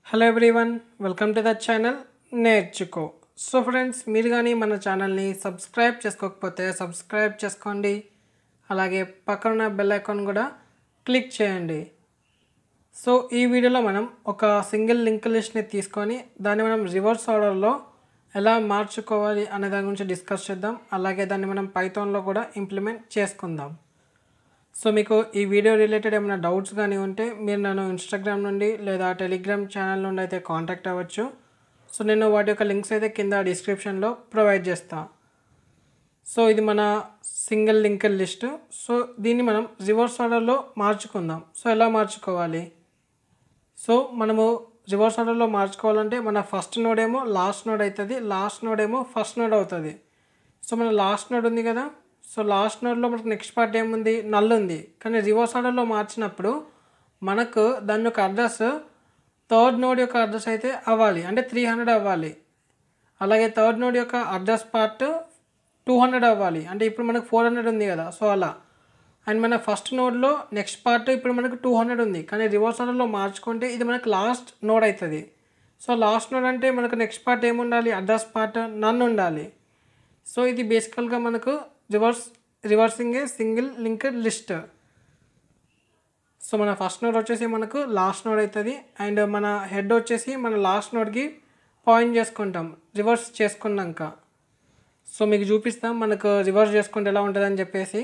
hello everyone welcome to the channel Nerchuko so friends మీరు కానీ మన ఛానల్ని సబ్స్క్రైబ్ చేసుకోకపోతే సబ్స్క్రైబ్ చేసుకోండి అలాగే పక్కన బెల్ ఐకాన్ కూడా క్లిక్ చేయండి సో ఈ వీడియోలో మనం ఒక సింగిల్ లింక్ లిస్ట్ని తీసుకొని దాన్ని మనం రివర్స్ ఆర్డర్లో ఎలా మార్చుకోవాలి అనే దాని గురించి డిస్కస్ చేద్దాం అలాగే దాన్ని మనం పైథాన్లో కూడా ఇంప్లిమెంట్ చేసుకుందాం సో మీకు ఈ వీడియో రిలేటెడ్ ఏమైనా డౌట్స్ కానీ ఉంటే మీరు నన్ను ఇన్స్టాగ్రామ్ నుండి లేదా టెలిగ్రామ్ ఛానల్ నుండి అయితే కాంటాక్ట్ అవ్వచ్చు సో నేను వాటి యొక్క లింక్స్ అయితే కింద డిస్క్రిప్షన్లో ప్రొవైడ్ చేస్తా సో ఇది మన సింగిల్ లింక్డ్ లిస్ట్ సో దీన్ని మనం రివర్స్ ఆర్డర్లో మార్చుకుందాం సో ఎలా మార్చుకోవాలి సో మనము రివర్స్ ఆర్డర్లో మార్చుకోవాలంటే మన ఫస్ట్ నోడ్ ఏమో లాస్ట్ నోడ్ అవుతుంది లాస్ట్ నోడ్ ఏమో ఫస్ట్ నోడ్ అవుతుంది సో మన లాస్ట్ నోడ్ ఉంది కదా సో లాస్ట్ నోడ్లో మనకు నెక్స్ట్ పార్ట్ ఏముంది నల్ ఉంది కానీ రివర్స్ ఆర్డర్లో మార్చినప్పుడు మనకు దాని యొక్క అడ్రస్ థర్డ్ నోడ్ యొక్క అడ్రస్ అయితే అవ్వాలి అంటే త్రీ హండ్రెడ్ అవ్వాలి అలాగే థర్డ్ నోడ్ యొక్క అడ్రస్ పార్ట్ టూ హండ్రెడ్ అవ్వాలి అంటే ఇప్పుడు మనకు ఫోర్ హండ్రెడ్ ఉంది కదా సో అలా అండ్ మన ఫస్ట్ నోడ్లో నెక్స్ట్ పార్ట్ ఇప్పుడు మనకు టూ హండ్రెడ్ ఉంది కానీ రివర్స్ ఆర్డర్లో మార్చుకుంటే ఇది మనకు లాస్ట్ నోడ్ అవుతుంది సో లాస్ట్ నోడ్ అంటే మనకు నెక్స్ట్ పార్ట్ ఏముండాలి అడ్రస్ పార్ట్ నన్ ఉండాలి సో ఇది బేసికల్గా మనకు reverse reversing a single linked list so మన ఫస్ట్ నోడ్ వచ్చేసి మనకు లాస్ట్ నోడ్ అవుతుంది అండ్ మన హెడ్ వచ్చేసి మన లాస్ట్ నోడ్కి పాయింట్ చేసుకుంటాం రివర్స్ చేసుకున్నాక సో మీకు చూపిస్తాం మనకు రివర్స్ చేసుకుంటే ఎలా ఉంటుందని చెప్పేసి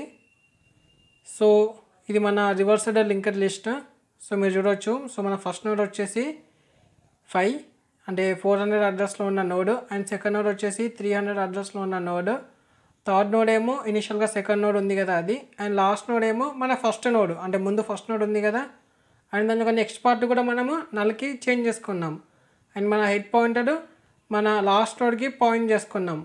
సో ఇది మన రివర్స్డ్ లింక్డ్ లిస్ట్ సో మీరు చూడవచ్చు సో మన ఫస్ట్ నోడ్ వచ్చేసి ఫైవ్ అంటే ఫోర్ హండ్రెడ్ అడ్రస్లో ఉన్న నోడ్ అండ్ సెకండ్ నోడ్ వచ్చేసి త్రీ హండ్రెడ్ అడ్రస్లో ఉన్న నోడ్ థర్డ్ నోడ్ ఏమో ఇనిషియల్గా సెకండ్ నోడ్ ఉంది కదా అది అండ్ లాస్ట్ నోడ్ ఏమో మన ఫస్ట్ నోడ్ అంటే ముందు ఫస్ట్ నోడ్ ఉంది కదా అండ్ దాని యొక్క నెక్స్ట్ పార్ట్ కూడా మనము నల్కి చేంజ్ చేసుకున్నాం అండ్ మన హెడ్ పాయింటెడ్ మన లాస్ట్ నోడ్కి పాయింట్ చేసుకున్నాం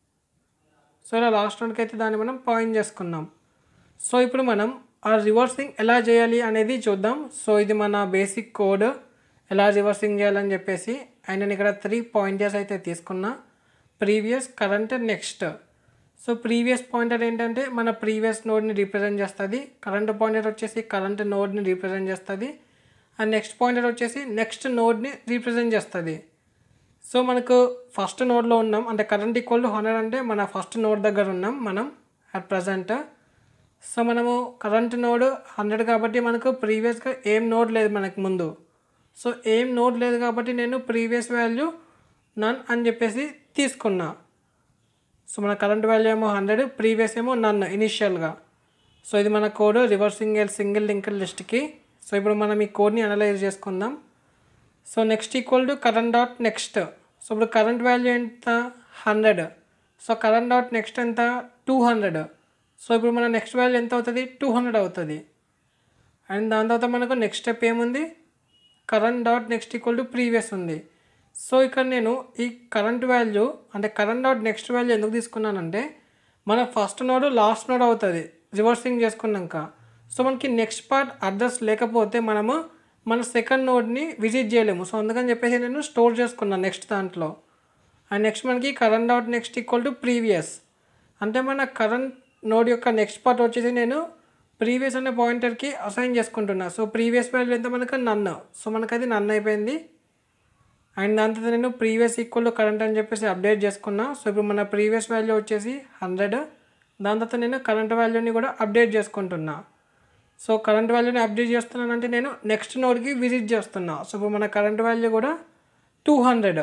సో ఇలా లాస్ట్ నోడ్కి అయితే దాన్ని మనం పాయింట్ చేసుకున్నాం సో ఇప్పుడు మనం ఆ రివర్సింగ్ ఎలా చేయాలి అనేది చూద్దాం సో ఇది మన బేసిక్ కోడ్ ఎలా రివర్సింగ్ చేయాలని చెప్పేసి అండ్ నేను ఇక్కడ త్రీ పాయింటర్స్ అయితే తీసుకున్నా previous current next so previous pointer ఏంటంటే మన ప్రీవియస్ నోడ్ని రిప్రజెంట్ చేస్తుంది కరెంట్ పాయింటర్ వచ్చేసి కరెంట్ నోడ్ని రిప్రజెంట్ చేస్తుంది అండ్ నెక్స్ట్ పాయింటర్ వచ్చేసి నెక్స్ట్ నోడ్ని రిప్రజెంట్ చేస్తుంది సో మనకు ఫస్ట్ నోడ్లో ఉన్నాం అంటే కరెంట్ ఈక్వల్ టు హండ్రెడ్ అంటే మన ఫస్ట్ నోడ్ దగ్గర ఉన్నాం మనం అట్ ప్రజెంట్ సో మనము కరెంట్ నోడ్ హండ్రెడ్ కాబట్టి మనకు ప్రీవియస్గా ఏం నోడ్ లేదు మనకు ముందు సో ఏం నోడ్ లేదు కాబట్టి నేను ప్రీవియస్ వాల్యూ నన్ అని చెప్పేసి తీసుకున్నా సో మన కరెంట్ వాల్యూ ఏమో హండ్రెడ్ ప్రీవియస్ ఏమో నన్ ఇనిషియల్గా సో ఇది మన కోడ్ రివర్సింగ్ సింగిల్ లింక్ లిస్ట్కి సో ఇప్పుడు మనం ఈ కోడ్ని అనలైజ్ చేసుకుందాం so next equal to current dot next so ఇప్పుడు కరెంట్ వాల్యూ ఎంత hundred so current dot next ఎంత టూ హండ్రెడ్ సో ఇప్పుడు మన నెక్స్ట్ వాల్యూ ఎంత అవుతుంది టూ హండ్రెడ్ అవుతుంది అండ్ దాని తర్వాత మనకు నెక్స్ట్ స్టెప్ ఏముంది current dot next equal to previous ఉంది సో ఇక్కడ నేను ఈ కరెంట్ వాల్యూ అంటే కరెంట్ డాట్ నెక్స్ట్ వాల్యూ ఎందుకు తీసుకున్నానంటే మన ఫస్ట్ నోడ్ లాస్ట్ నోడ్ అవుతుంది రివర్సింగ్ చేసుకున్నాక సో మనకి నెక్స్ట్ పార్ట్ అడ్రస్ లేకపోతే మనము మన సెకండ్ నోడ్ని విజిట్ చేయలేము సో అందుకని చెప్పేసి నేను స్టోర్ చేసుకున్నాను నెక్స్ట్ దాంట్లో అండ్ నెక్స్ట్ మనకి current dot next equal to previous అంటే మన కరెంట్ నోడ్ యొక్క నెక్స్ట్ పార్ట్ వచ్చేసి నేను ప్రీవియస్ అనే పాయింటర్కి అసైన్ చేసుకుంటున్నా సో ప్రీవియస్ వాల్యూ ఎంత మనకు నన్ను సో మనకు అది నన్ను అయిపోయింది అండ్ దాని తర్వాత నేను ప్రీవియస్ ఈక్వల్ టు కరెంట్ అని చెప్పేసి అప్డేట్ చేసుకున్నా సో ఇప్పుడు మన ప్రీవియస్ వాల్యూ వచ్చేసి హండ్రెడ్ దాని తర్వాత నేను కరెంట్ వాల్యూని కూడా అప్డేట్ చేసుకుంటున్నా సో కరెంట్ వాల్యూని అప్డేట్ చేస్తున్నానంటే నేను నెక్స్ట్ నోడ్కి విజిట్ చేస్తున్నా సో ఇప్పుడు మన కరెంట్ వాల్యూ కూడా టూ హండ్రెడ్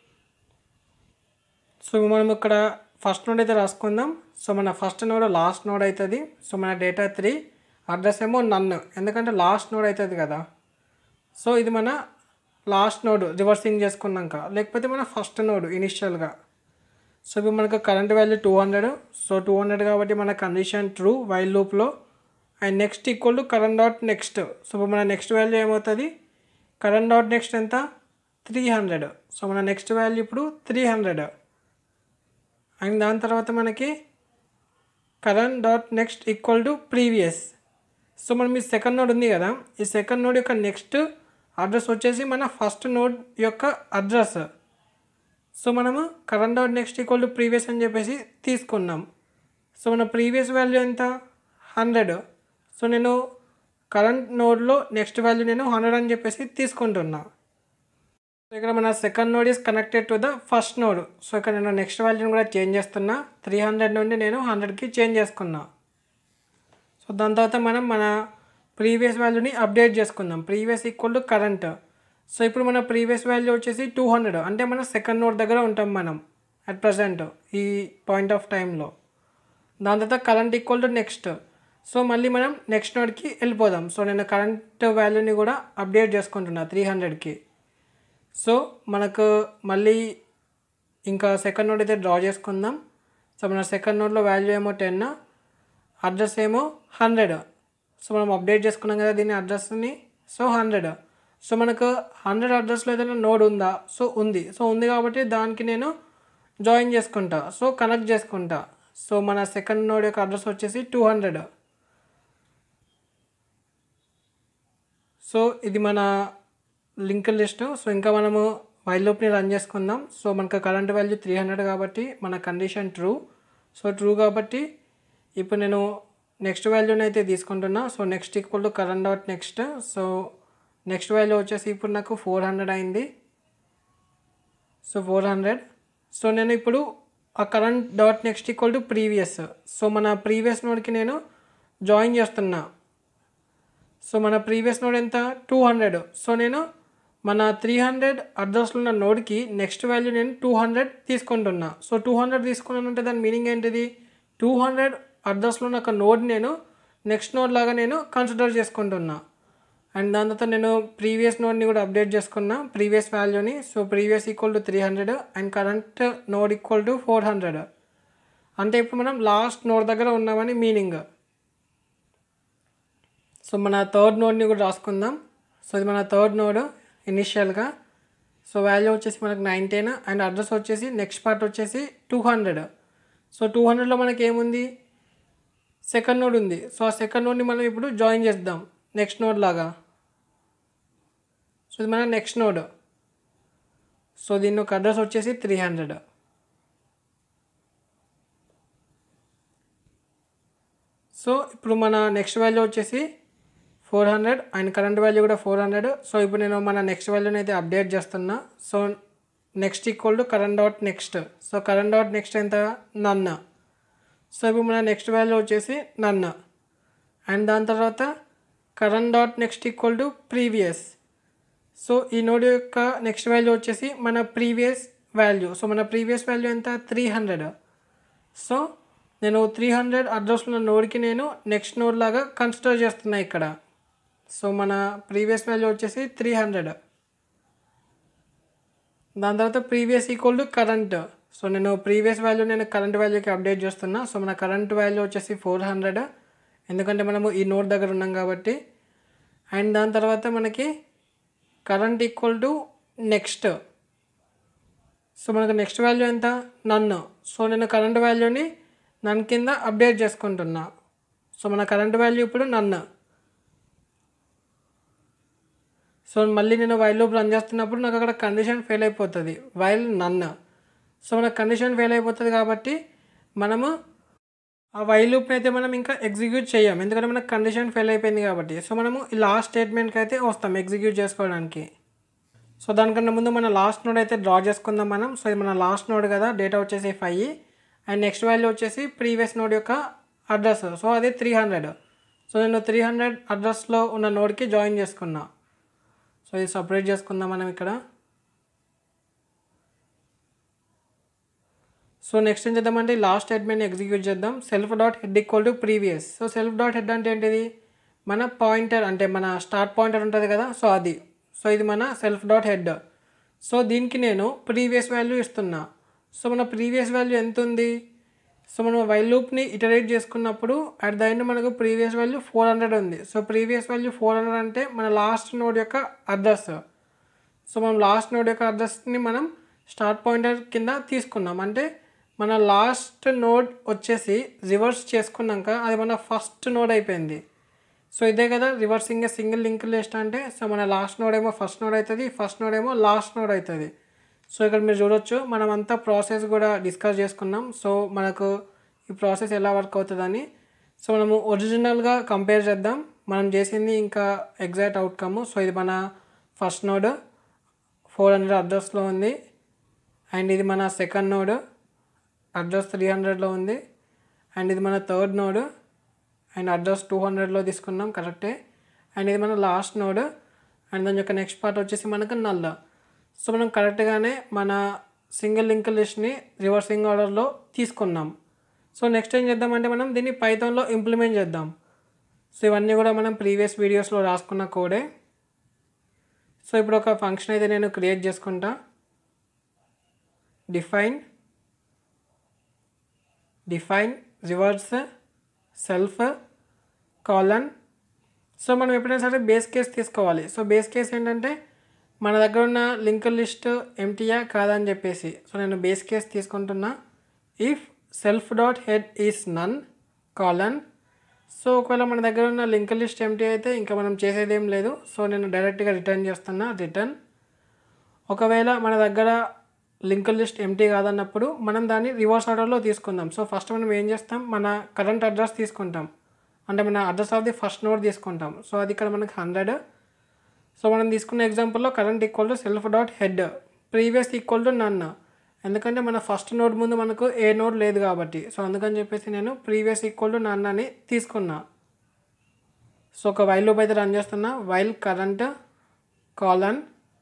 సో మనం ఇక్కడ ఫస్ట్ నోడ్ అయితే రాసుకుందాం సో మన ఫస్ట్ నోడ్ లాస్ట్ నోడ్ అవుతుంది సో మన డేటా త్రీ అడ్రస్ ఏమో నన్ను ఎందుకంటే లాస్ట్ నోడ్ అవుతుంది కదా సో ఇది మన లాస్ట్ నోడ్ రివర్సింగ్ చేసుకున్నాక లేకపోతే మన ఫస్ట్ నోడ్ ఇనిషియల్గా సో ఇప్పుడు మనకు current value two hundred so two hundred కాబట్టి మన కండిషన్ ట్రూ వైల్ లూప్లో and next equal to current dot next so ఇప్పుడు మన నెక్స్ట్ వాల్యూ ఏమవుతుంది కరెంట్ డాట్ నెక్స్ట్ ఎంత త్రీ హండ్రెడ్ సో మన నెక్స్ట్ వాల్యూ ఇప్పుడు త్రీ హండ్రెడ్ అండ్ దాని తర్వాత మనకి current dot next equal to previous so మనం ఈ సెకండ్ నోడ్ ఉంది కదా ఈ సెకండ్ నోడ్ యొక్క నెక్స్ట్ అడ్రస్ వచ్చేసి మన ఫస్ట్ నోడ్ యొక్క అడ్రస్ సో మనము current dot next equal to previous అని చెప్పేసి తీసుకున్నాం సో మన ప్రీవియస్ వాల్యూ ఎంత హండ్రెడ్ సో నేను కరెంట్ నోడ్లో నెక్స్ట్ వాల్యూ నేను హండ్రెడ్ అని చెప్పేసి తీసుకుంటున్నా సో ఇక్కడ మన second node is connected to the first node so ఇక్కడ నేను నెక్స్ట్ వాల్యూని కూడా చేంజ్ చేస్తున్నా త్రీ హండ్రెడ్ నుండి నేను హండ్రెడ్కి చేంజ్ చేసుకున్నా సో దాని తర్వాత మనం మన ప్రీవియస్ వాల్యూని అప్డేట్ చేసుకుందాం previous equal to current so ఇప్పుడు మన ప్రీవియస్ వాల్యూ వచ్చేసి టూ హండ్రెడ్ అంటే మన సెకండ్ నోడ్ దగ్గర ఉంటాం మనం అట్ ప్రజెంట్ ఈ పాయింట్ ఆఫ్ టైంలో దాని తర్వాత current equal to next so మళ్ళీ మనం నెక్స్ట్ నోడ్కి వెళ్ళిపోదాం సో నేను కరెంట్ వాల్యూని కూడా అప్డేట్ చేసుకుంటున్నా త్రీ హండ్రెడ్కి సో మనకు మళ్ళీ ఇంకా సెకండ్ నోడ్ అయితే డ్రా చేసుకుందాం సో మన సెకండ్ నోడ్లో వాల్యూ ఏమో టెన్ అడ్రస్ ఏమో హండ్రెడ్ సో మనం అప్డేట్ చేసుకున్నాం కదా దీని అడ్రస్ని సో హండ్రెడ్ సో మనకు హండ్రెడ్ అడ్రస్లో ఏదైనా నోడ్ ఉందా సో ఉంది సో ఉంది కాబట్టి దానికి నేను జాయిన్ చేసుకుంటా సో కనెక్ట్ చేసుకుంటా సో మన సెకండ్ నోడ్ యొక్క అడ్రస్ వచ్చేసి టూ హండ్రెడ్ సో ఇది మన లింక్ లిస్ట్ సో ఇంకా మనము వైల్ లూప్ని రన్ చేసుకుందాం సో మనకు కరెంట్ వాల్యూ త్రీ హండ్రెడ్ కాబట్టి మన కండిషన్ ట్రూ సో ట్రూ కాబట్టి ఇప్పుడు నేను నెక్స్ట్ వాల్యూని అయితే తీసుకుంటున్నా so next equal to current dot next so next value వచ్చేసి ఇప్పుడు నాకు ఫోర్ హండ్రెడ్ అయింది సో ఫోర్ హండ్రెడ్ సో నేను ఇప్పుడు ఆ current dot next equal to previous so మన ప్రీవియస్ నోడ్కి నేను జాయిన్ చేస్తున్నా సో మన ప్రీవియస్ నోడ్ ఎంత టూ హండ్రెడ్ సో నేను మన త్రీ హండ్రెడ్ అడ్రస్లో ఉన్న నోడ్కి నెక్స్ట్ వాల్యూ నేను టూ హండ్రెడ్ తీసుకుంటున్నా సో టూ హండ్రెడ్ తీసుకున్నానంటే దాని మీనింగ్ ఏంటిది టూ హండ్రెడ్ అడ్రస్లో ఉన్న ఒక నోడ్ నేను నెక్స్ట్ నోడ్ లాగా నేను కన్సిడర్ చేసుకుంటున్నా అండ్ దాని తర్వాత నేను ప్రీవియస్ నోడ్ని కూడా అప్డేట్ చేసుకున్నా ప్రీవియస్ వాల్యూని so previous equal to three hundred and current node equal to four hundred అంటే ఇప్పుడు మనం లాస్ట్ నోడ్ దగ్గర ఉన్నామని మీనింగ్ సో మన థర్డ్ నోడ్ని కూడా రాసుకుందాం సో ఇది మన థర్డ్ నోడ్ ఇనిషియల్గా సో వాల్యూ వచ్చేసి మనకు నైన్టీన్ అండ్ అడ్రస్ వచ్చేసి నెక్స్ట్ పార్ట్ వచ్చేసి టూ హండ్రెడ్ సో టూ హండ్రెడ్లో మనకి ఏముంది సెకండ్ నోడ్ ఉంది సో ఆ సెకండ్ నోడ్ని మనం ఇప్పుడు జాయిన్ చేద్దాం నెక్స్ట్ నోడ్ లాగా సో ఇది మన నెక్స్ట్ నోడ్ సో దీని ఒక అడ్రస్ వచ్చేసి త్రీ హండ్రెడ్ సో ఇప్పుడు మన నెక్స్ట్ వాల్యూ వచ్చేసి four hundred and current value కూడా ఫోర్ హండ్రెడ్ సో ఇప్పుడు నేను మన నెక్స్ట్ వాల్యూని అయితే అప్డేట్ చేస్తున్నా so next equal to current dot next so current dot next ఎంత నన్న సో ఇప్పుడు మన నెక్స్ట్ వాల్యూ వచ్చేసి నన్న అండ్ దాని తర్వాత current dot next equal to previous so ఈ నోడ్ యొక్క నెక్స్ట్ వాల్యూ వచ్చేసి మన ప్రీవియస్ వాల్యూ సో మన ప్రీవియస్ వాల్యూ ఎంత త్రీ హండ్రెడ్ సో నేను త్రీ హండ్రెడ్ అడ్రస్ ఉన్న నోడ్కి నేను నెక్స్ట్ నోడ్ లాగా కన్సిడర్ చేస్తున్నా ఇక్కడ సో మన ప్రీవియస్ వాల్యూ వచ్చేసి త్రీ హండ్రెడ్ దాని తర్వాత previous equal to current so నేను ప్రీవియస్ వాల్యూ నేను కరెంట్ వాల్యూకి అప్డేట్ చేస్తున్నా సో మన కరెంట్ వాల్యూ వచ్చేసి ఫోర్ హండ్రెడ్ ఎందుకంటే మనము ఈ నోట్ దగ్గర ఉన్నాం కాబట్టి అండ్ దాని తర్వాత మనకి current equal to next so మనకు నెక్స్ట్ వాల్యూ ఎంత నన్ను సో నేను కరెంట్ వాల్యూని నన్ను కింద అప్డేట్ చేసుకుంటున్నా సో మన కరెంట్ వాల్యూ ఇప్పుడు నన్ను సో మళ్ళీ నేను వైల్ లూప్ రన్ చేస్తున్నప్పుడు నాకు అక్కడ కండిషన్ ఫెయిల్ అయిపోతుంది వైల్ నన్ను సో మన కండిషన్ ఫెయిల్ అయిపోతుంది కాబట్టి మనము ఆ వైల్ లూప్ని అయితే మనం ఇంకా ఎగ్జిక్యూట్ చేయం ఎందుకంటే మనకు కండిషన్ ఫెయిల్ అయిపోయింది కాబట్టి సో మనము ఈ లాస్ట్ స్టేట్మెంట్కి అయితే వస్తాం ఎగ్జిక్యూట్ చేసుకోవడానికి సో దానికన్నా ముందు మన లాస్ట్ నోడ్ అయితే డ్రా చేసుకుందాం మనం సో ఇది మన లాస్ట్ నోడ్ కదా డేటా వచ్చేసి ఫైవ్ అండ్ నెక్స్ట్ వాల్యూ వచ్చేసి ప్రీవియస్ నోడ్ యొక్క అడ్రస్ సో అది త్రీ హండ్రెడ్ సో నేను త్రీ హండ్రెడ్ అడ్రస్లో ఉన్న నోడ్కి జాయిన్ చేసుకున్నా సో ఇది సపరేట్ చేసుకుందాం మనం ఇక్కడ సో నెక్స్ట్ ఏం చేద్దామంటే లాస్ట్ స్టేట్మెంట్ ఎగ్జిక్యూట్ చేద్దాం self dot head equal to previous so self dot head అంటే ఏంటిది మన పాయింటర్ అంటే మన స్టార్ట్ పాయింటర్ ఉంటుంది కదా సో అది సో ఇది మన సెల్ఫ్ డాట్ హెడ్ సో దీనికి నేను ప్రీవియస్ వాల్యూ ఇస్తున్నా సో మన ప్రీవియస్ వాల్యూ ఎంత ఉంది సో మనం వైల్ లూప్ని ఇటరేట్ చేసుకున్నప్పుడు అట్ ద ఎండ్ మనకు ప్రీవియస్ వాల్యూ ఫోర్ హండ్రెడ్ ఉంది so previous value four hundred అంటే మన లాస్ట్ నోడ్ యొక్క అడ్రస్ సో మనం లాస్ట్ నోడ్ యొక్క అడ్రస్ని మనం స్టార్ట్ పాయింటర్ కింద తీసుకున్నాం అంటే మన లాస్ట్ నోడ్ వచ్చేసి రివర్స్ చేసుకున్నాక అది మన ఫస్ట్ నోడ్ అయిపోయింది సో ఇదే కదా రివర్సింగ్ సింగిల్ లింక్ లిస్ట్ అంటే సో మన లాస్ట్ నోడ్ ఏమో ఫస్ట్ నోడ్ అవుతుంది ఫస్ట్ నోడ్ ఏమో లాస్ట్ నోడ్ అవుతుంది సో ఇక్కడ మీరు చూడొచ్చు మనం అంతా ప్రాసెస్ కూడా డిస్కస్ చేసుకున్నాం సో మనకు ఈ ప్రాసెస్ ఎలా వర్క్ అవుతుందని సో మనము ఒరిజినల్గా కంపేర్ చేద్దాం మనం చేసింది ఇంకా ఎగ్జాక్ట్ అవుట్కమ్ సో ఇది మన ఫస్ట్ నోడ్ ఫోర్ హండ్రెడ్ అడ్రస్లో ఉంది అండ్ ఇది మన సెకండ్ నోడ్ అడ్రస్ త్రీ హండ్రెడ్లో ఉంది అండ్ ఇది మన third node and address two హండ్రెడ్లో తీసుకున్నాం కరెక్టే అండ్ ఇది మన లాస్ట్ నోడ్ అండ్ దాని యొక్క నెక్స్ట్ పార్ట్ వచ్చేసి మనకు నల్ల సో మనం కరెక్ట్గానే మన సింగిల్ లింక్ లిస్ట్ని రివర్సింగ్ ఆర్డర్లో తీసుకున్నాం సో నెక్స్ట్ ఏం చేద్దామంటే మనం దీన్ని పైథాన్లో ఇంప్లిమెంట్ చేద్దాం సో ఇవన్నీ కూడా మనం ప్రీవియస్ వీడియోస్లో రాసుకున్న కోడే సో ఇప్పుడు ఒక ఫంక్షన్ అయితే నేను క్రియేట్ చేసుకుంటా define define reverse self colon so మనం ఎప్పుడైనా సరే బేస్ కేస్ తీసుకోవాలి సో బేస్ కేస్ ఏంటంటే మన దగ్గర ఉన్న లింక్ లిస్ట్ ఎంటీయా కాదని చెప్పేసి సో నేను బేస్ కేస్ తీసుకుంటున్నా if self dot head is none colon so ఒకవేళ మన దగ్గర ఉన్న లింక్ లిస్ట్ ఎంటీ అయితే ఇంకా మనం చేసేది ఏం లేదు సో నేను డైరెక్ట్గా రిటర్న్ చేస్తున్నా రిటర్న్ ఒకవేళ మన దగ్గర లింక్ లిస్ట్ ఎంటీ కాదన్నప్పుడు మనం దాన్ని రివర్స్ ఆర్డర్లో తీసుకుందాం సో ఫస్ట్ మనం ఏం చేస్తాం మన కరెంట్ అడ్రస్ తీసుకుంటాం అంటే మన address of the first note తీసుకుంటాం సో అది ఇక్కడ మనకి హండ్రెడ్ సో మనం తీసుకున్న ఎగ్జాంపుల్లో current equal to self dot head previous equal to none ఎందుకంటే మన ఫస్ట్ నోడ్ ముందు మనకు ఏ నోడ్ లేదు కాబట్టి సో అందుకని చెప్పేసి నేను ప్రీవియస్ ఈక్వల్ టు నన్ అని తీసుకున్నా సో ఒక వైల్ లూప్ అయితే రన్ చేస్తున్నా while current colon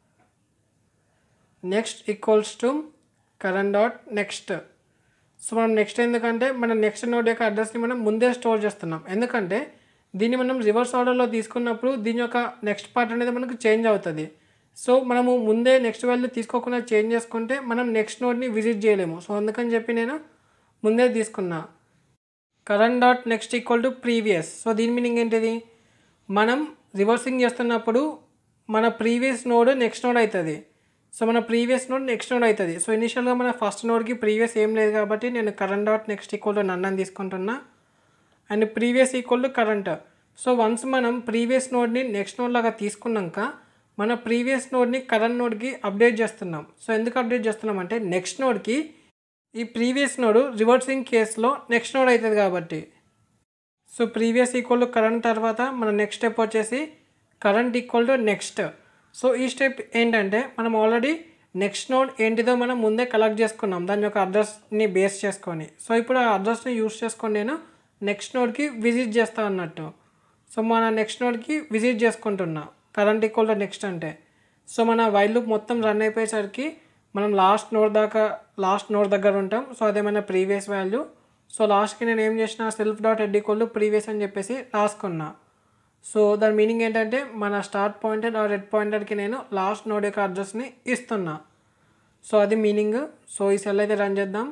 next equals to current dot next so మనం నెక్స్ట్ ఎందుకంటే మన నెక్స్ట్ నోడ్ యొక్క అడ్రస్ని మనం ముందే స్టోర్ చేస్తున్నాం ఎందుకంటే దీన్ని మనం రివర్స్ ఆర్డర్లో తీసుకున్నప్పుడు దీని యొక్క నెక్స్ట్ పార్ట్ అనేది మనకు చేంజ్ అవుతుంది సో మనము ముందే నెక్స్ట్ వాల్యూ తీసుకోకుండా చేంజ్ చేసుకుంటే మనం నెక్స్ట్ నోడ్ని విజిట్ చేయలేము సో అందుకని చెప్పి నేను ముందే తీసుకున్నా current dot next equal to previous so దీని మీనింగ్ ఏంటిది మనం రివర్సింగ్ చేస్తున్నప్పుడు మన ప్రీవియస్ నోడ్ నెక్స్ట్ నోడ్ అవుతుంది సో మన ప్రీవియస్ నోడ్ నెక్స్ట్ నోడ్ అవుతుంది సో ఇనిషియల్గా మన ఫస్ట్ నోడ్కి ప్రీవియస్ ఏం లేదు కాబట్టి నేను current dot next equal to నన్ను అని తీసుకుంటున్నా and previous equal to current so once మనం ప్రీవియస్ నోడ్ని నెక్స్ట్ నోడ్ లాగా తీసుకున్నాక మన ప్రీవియస్ నోడ్ని కరెంట్ నోడ్కి అప్డేట్ చేస్తున్నాం సో ఎందుకు అప్డేట్ చేస్తున్నాం అంటే నెక్స్ట్ నోడ్కి ఈ ప్రీవియస్ నోడ్ రివర్సింగ్ కేసులో నెక్స్ట్ నోడ్ అవుతుంది కాబట్టి so previous equal to current తర్వాత మన నెక్స్ట్ స్టెప్ వచ్చేసి current equal to next so ఈ స్టెప్ ఏంటంటే మనం ఆల్రెడీ నెక్స్ట్ నోడ్ ఏంటిదో మనం ముందే కలెక్ట్ చేసుకున్నాం దాని యొక్క అడ్రస్ని బేస్ చేసుకొని సో ఇప్పుడు ఆ అడ్రస్ని యూస్ చేసుకొని నేను నెక్స్ట్ నోడ్కి విజిట్ చేస్తా అన్నట్టు సో మన నెక్స్ట్ నోడ్కి విజిట్ చేసుకుంటున్నా కరెంట్ ఈక్వల్ టు నెక్స్ట్ అంటే సో మన వైల్ లూప్ మొత్తం రన్ అయిపోయేసరికి మనం లాస్ట్ నోడ్ దాకా లాస్ట్ నోడ్ దగ్గర ఉంటాం సో అదేమైనా ప్రీవియస్ వాల్యూ సో లాస్ట్కి నేను ఏం చేసిన self dot head equal previous అని చెప్పేసి రాసుకున్నా సో దాని మీనింగ్ ఏంటంటే మన స్టార్ట్ పాయింటర్ ఆ రెడ్ పాయింటర్కి నేను లాస్ట్ నోడ్ యొక్క అడ్రస్ని ఇస్తున్నా సో అది మీనింగ్ సో ఈ సెల్ అయితే రన్ చేద్దాం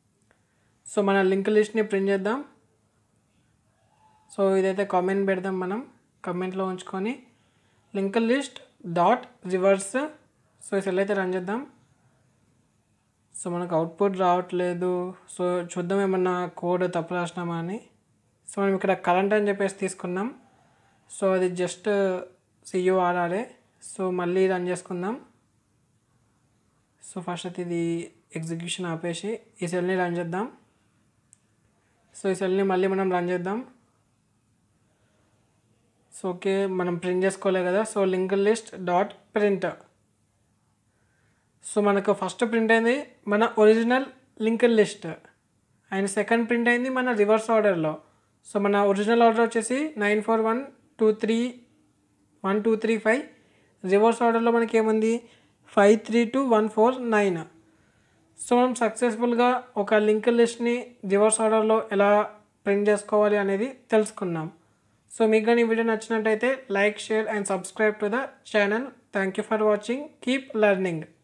సో మన లింక్ లిస్ట్ని ప్రింట్ చేద్దాం సో ఇదైతే కామెంట్ పెడదాం మనం కమెంట్లో ఉంచుకొని link list dot reverse so ఈ సెల్ అయితే రన్ చేద్దాం సో మనకు అవుట్పుట్ రావట్లేదు సో చూద్దాం ఏమన్నా కోడ్ తప్పు రాసినామా అని సో మనం ఇక్కడ కరెంట్ అని చెప్పేసి తీసుకున్నాం సో అది జస్ట్ సియుఆర్ఆర్ఏ సో మళ్ళీ రన్ చేసుకుందాం సో ఫస్ట్ అయితే ఇది ఎగ్జిక్యూషన్ ఆపేసి ఈ సెల్ని రన్ చేద్దాం సో ఈ సెల్ని మళ్ళీ మనం రన్ చేద్దాం సో ఓకే మనం ప్రింట్ చేసుకోలే కదా so link list dot print so మనకు ఫస్ట్ ప్రింట్ అయింది మన original link list and second print అయింది మన రివర్స్ ఆర్డర్లో సో మన ఒరిజినల్ ఆర్డర్ వచ్చేసి nine four one two three one two three five reverse ఆర్డర్లో మనకి ఏముంది five three two one four nine so మనం సక్సెస్ఫుల్గా ఒక లింక్ లిస్ట్ని రివర్స్ ఆర్డర్లో ఎలా ప్రింట్ చేసుకోవాలి అనేది తెలుసుకున్నాం సో మీకు కానీ ఈ వీడియో నచ్చినట్టయితే like share and subscribe to the channel thank you for watching keep learning